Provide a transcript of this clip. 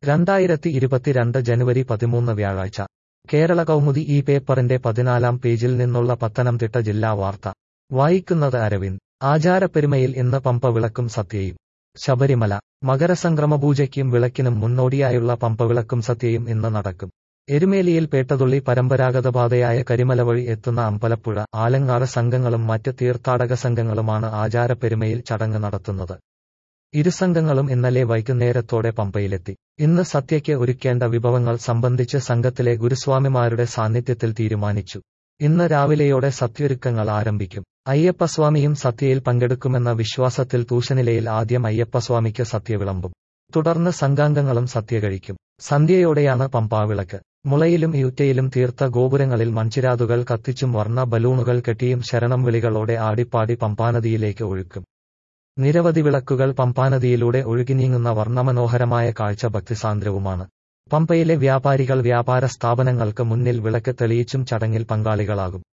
രണ്ടായിരത്തി ഇരുപത്തിരണ്ട് ജനുവരി പതിമൂന്ന് വ്യാഴാഴ്ച കേരള കൗമുദി ഈ പേപ്പറിന്റെ പതിനാലാം പേജിൽ നിന്നുള്ള പത്തനംതിട്ട ജില്ലാ വാർത്ത വായിക്കുന്നത് അരവിന്ദ് ആചാരപ്പെരുമയിൽ ഇന്ന് പമ്പ വിളക്കും സത്യയും ശബരിമല മകരസംക്രമ പൂജയ്ക്കും വിളക്കിനും മുന്നോടിയായുള്ള പമ്പ വിളക്കും സത്യയും ഇന്ന് നടക്കും എരുമേലിയിൽ പേട്ടതുള്ളി പരമ്പരാഗത പാതയായ കരിമല വഴി എത്തുന്ന അമ്പലപ്പുഴ ആലങ്ങാട് സംഘങ്ങളും മറ്റ് തീർത്ഥാടക സംഘങ്ങളുമാണ് ആചാരപ്പെരുമയിൽ ചടങ്ങ് നടത്തുന്നത് ഇരുസംഘങ്ങളും ഇന്നലെ വൈകുന്നേരത്തോടെ പമ്പയിലെത്തി ഇന്ന് സത്യയ്ക്ക് ഒരുക്കേണ്ട വിഭവങ്ങൾ സംബന്ധിച്ച് സംഘത്തിലെ ഗുരുസ്വാമിമാരുടെ സാന്നിധ്യത്തിൽ തീരുമാനിച്ചു ഇന്ന് രാവിലെയോടെ സത്യൊരുക്കങ്ങൾ ആരംഭിക്കും അയ്യപ്പസ്വാമിയും സത്യയിൽ പങ്കെടുക്കുമെന്ന വിശ്വാസത്തിൽ തൂശനിലയിൽ ആദ്യം അയ്യപ്പസ്വാമിക്ക് സത്യ വിളമ്പും തുടർന്ന് സംഘാംഗങ്ങളും സത്യ കഴിക്കും സന്ധ്യയോടെയാണ് പമ്പാവിളക്ക് മുളയിലും യൂറ്റയിലും തീർത്ത ഗോപുരങ്ങളിൽ മൺചിരാതുകൾ കത്തിച്ചും വർണ്ണ ബലൂണുകൾ കെട്ടിയും ശരണം വിളികളോടെ ആടിപ്പാടി പമ്പാനദിയിലേക്ക് ഒഴുക്കും നിരവധി വിളക്കുകൾ പമ്പാനദിയിലൂടെ ഒഴുകിനീങ്ങുന്ന വർണ്ണമനോഹരമായ കാഴ്ച ഭക്തിസാന്ദ്രവുമാണ് പമ്പയിലെ വ്യാപാരികൾ വ്യാപാര സ്ഥാപനങ്ങൾക്ക് മുന്നിൽ വിളക്ക് തെളിയിച്ചും ചടങ്ങിൽ പങ്കാളികളാകും